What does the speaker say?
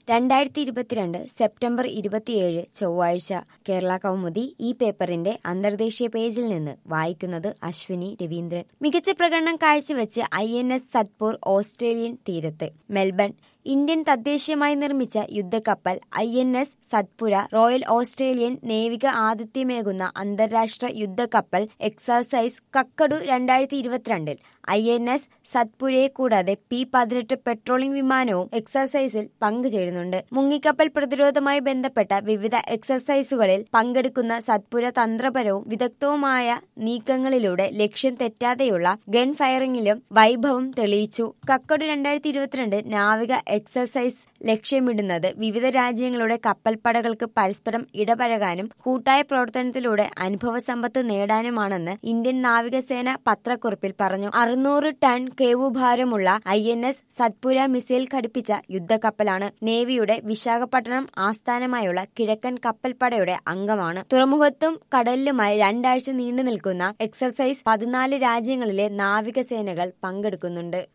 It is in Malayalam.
രണ്ടായിരത്തി ഇരുപത്തിരണ്ട് സെപ്റ്റംബർ ഇരുപത്തിയേഴ് ചൊവ്വാഴ്ച കേരള കൗമുദി ഈ പേപ്പറിന്റെ അന്തർദേശീയ പേജിൽ നിന്ന് വായിക്കുന്നത് അശ്വിനി രവീന്ദ്രൻ മികച്ച പ്രകടനം കാഴ്ചവെച്ച് I N S Satpur Australian തീരത്ത് മെൽബൺ ഇന്ത്യൻ തദ്ദേശീയമായി നിർമ്മിച്ച യുദ്ധക്കപ്പൽ I N S Satpura royal Australian നേവിക ആതിഥ്യമേകുന്ന അന്താരാഷ്ട്ര യുദ്ധക്കപ്പൽ എക്സർസൈസ് കക്കഡു രണ്ടായിരത്തി ഇരുപത്തിരണ്ടിൽ ഐ എൻ എസ് സത്പുരയെ കൂടാതെ പി പതിനെട്ട് പെട്രോളിംഗ് വിമാനവും എക്സർസൈസിൽ പങ്കുചേരുന്നുണ്ട് മുങ്ങിക്കപ്പൽ പ്രതിരോധവുമായി ബന്ധപ്പെട്ട വിവിധ എക്സർസൈസുകളിൽ പങ്കെടുക്കുന്ന സത്പുര തന്ത്രപരവും വിദഗ്ധവുമായ നീക്കങ്ങളിലൂടെ ലക്ഷ്യം തെറ്റാതെയുള്ള ഗൺ ഫയറിംഗിലും വൈഭവം തെളിയിച്ചു കക്കഡു രണ്ടായിരത്തി ഇരുപത്തിരണ്ട് നാവിക എക്സർസൈസ് ലക്ഷ്യമിടുന്നത് വിവിധ രാജ്യങ്ങളുടെ കപ്പൽപ്പടകൾക്ക് പരസ്പരം ഇടപഴകാനും കൂട്ടായ പ്രവർത്തനത്തിലൂടെ അനുഭവ സമ്പത്ത് നേടാനുമാണെന്ന് ഇന്ത്യൻ നാവികസേന പത്രക്കുറിപ്പിൽ പറഞ്ഞു അറുന്നൂറ് ടൺ കേവുഭാരമുള്ള I N S Satpura missile ഘടിപ്പിച്ച യുദ്ധക്കപ്പലാണ് നേവിയുടെ വിശാഖപട്ടണം ആസ്ഥാനമായുള്ള കിഴക്കൻ കപ്പൽപ്പടയുടെ അംഗമാണ് തുറമുഖത്തും കടലിലുമായി രണ്ടാഴ്ച നീണ്ടു നിൽക്കുന്ന എക്സർസൈസ് പതിനാല് രാജ്യങ്ങളിലെ നാവികസേനകൾ പങ്കെടുക്കുന്നുണ്ട്